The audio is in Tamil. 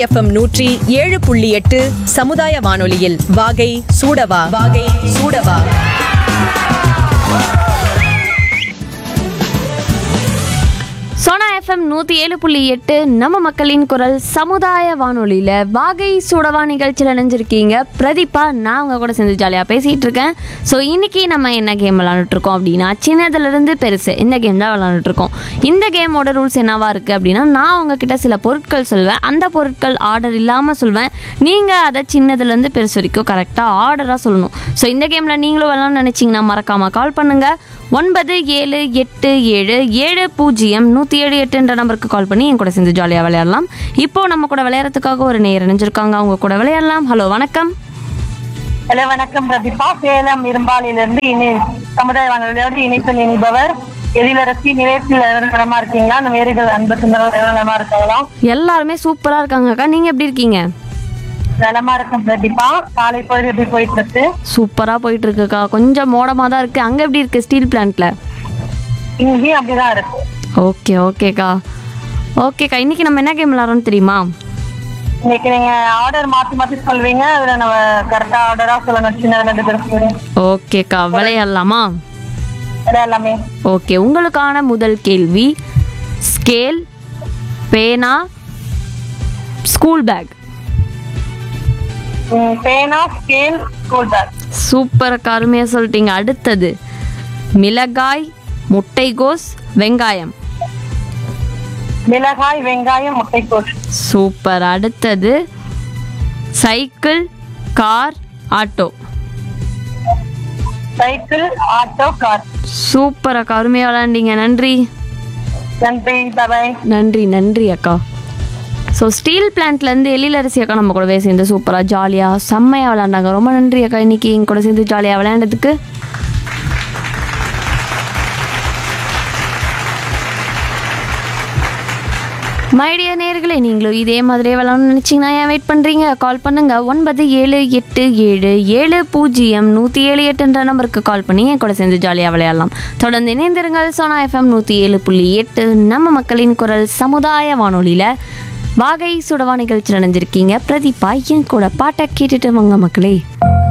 எஃப்எம் நூற்றி ஏழு புள்ளி எட்டு சமுதாய வானொலியில் வாகை சூடவா வாகை சூடவா சோனா எஃப்எம் நூற்றி ஏழு புள்ளி எட்டு நம்ம மக்களின் குரல் சமுதாய வானொலியில் வாகை சுடவா நிகழ்ச்சியில் இணைஞ்சிருக்கீங்க பிரதீபா நான் உங்க கூட சேர்ந்து ஜாலியாக பேசிகிட்டு இருக்கேன் ஸோ இன்னைக்கு நம்ம என்ன கேம் விளாண்டுட்ருக்கோம் அப்படின்னா சின்னதுலேருந்து பெருசு இந்த கேம் தான் விளாண்டுட்ருக்கோம் இந்த கேமோட ரூல்ஸ் என்னவா இருக்குது அப்படின்னா நான் உங்ககிட்ட சில பொருட்கள் சொல்வேன் அந்த பொருட்கள் ஆர்டர் இல்லாமல் சொல்வேன் நீங்கள் அதை சின்னதுலேருந்து பெருசு வரைக்கும் கரெக்டாக ஆர்டராக சொல்லணும் ஸோ இந்த கேமில் நீங்களும் விளாட்னு நினச்சிங்கன்னா மறக்காமல் கால் பண்ணுங்கள் ஒன்பது ஏழு எட்டு ஏழு ஏழு பூஜ்ஜியம் நூற்றி ஏழு எட்டுன்ற நம்பருக்கு கால் பண்ணி என் கூட சேர்ந்து ஜாலியாக விளையாடலாம் இப்போ நம்ம கூட விளையாடுறதுக்காக ஒரு நேர் இணைஞ்சிருக்காங்க அவங்க கூட விளையாடலாம் ஹலோ வணக்கம் ஹலோ வணக்கம் பிரதீபா சேலம் இரும்பாலிலிருந்து இணை சமுதாய வானொலியோடு இணைப்பில் இணைபவர் எழிலரசி நிலையத்தில் நலமா இருக்கீங்களா அந்த வேறுகள் அன்பு சுந்தரம் நலமா இருக்காங்களா எல்லாருமே சூப்பராக இருக்காங்கக்கா நீங்கள் எப்படி இருக்கீங்க நலமா இருக்கும் பிரதீபா காலை பொழுது எப்படி போயிட்டு இருக்கு சூப்பராக போயிட்டு இருக்குக்கா கொஞ்சம் மோடமாக தான் இருக்குது அங்கே எப்படி இருக்குது ஸ்டீல் பிளான்ட்டில் இங்கேயும் அப்படிதான் இருக்கு ஓகே ஓகேக்கா ஓகேக்கா இன்னைக்கு நம்ம என்ன கேம் விளாட்றோம்னு தெரியுமா இன்னைக்கு நீங்க ஆர்டர் மாத்தி மாத்தி சொல்வீங்க அதுல நம்ம கரெக்டா ஆர்டரா சொல்லணும் சின்ன ரெண்டு பேருக்கு ஓகேக்கா விளையாடலாமா எல்லாமே ஓகே உங்களுக்கான முதல் கேள்வி ஸ்கேல் பேனா ஸ்கூல் பேக் ம், பேனா ஸ்கேல் ஸ்கூல் பேக் சூப்பர் அருமையாக சொல்லிட்டீங்க அடுத்தது மிளகாய் முட்டைகோஸ் வெங்காயம் மிளகாய் வெங்காயம் முட்டைக்கோஸ் சூப்பர் அடுத்தது cycle car auto cycle auto car super அக்கா அருமையாக விளாண்டீங்க நன்றி நன்றி பாய் நன்றி நன்றி அக்கா ஸோ ஸ்டீல் பிளான்ட்லேருந்து எழிலரசி அக்கா நம்ம கூடவே சேர்ந்து சூப்பராக ஜாலியாக செம்மையாக விளையாண்டாங்க ரொம்ப நன்றி அக்கா இன்னைக்கு எங்க கூட சேர்ந்து ஜாலியாக விளையாண்டதுக்கு மைடிய நேர்களே நீங்களும் இதே மாதிரியே விளாட்ணும்னு நினச்சிங்கன்னா ஏன் வெயிட் பண்ணுறீங்க கால் பண்ணுங்க ஒன்பது ஏழு எட்டு ஏழு ஏழு பூஜ்ஜியம் நூற்றி ஏழு எட்டுன்ற நம்பருக்கு கால் பண்ணி என் கூட சேர்ந்து ஜாலியாக விளையாடலாம் தொடர்ந்து இணைந்திருங்கள் சோனா எஃப்எம் நூற்றி ஏழு புள்ளி எட்டு நம்ம மக்களின் குரல் சமுதாய வானொலியில் வாகை சுடவா நிகழ்ச்சி நடந்திருக்கீங்க பிரதீபா என் கூட பாட்டை கேட்டுட்டு வாங்க மக்களே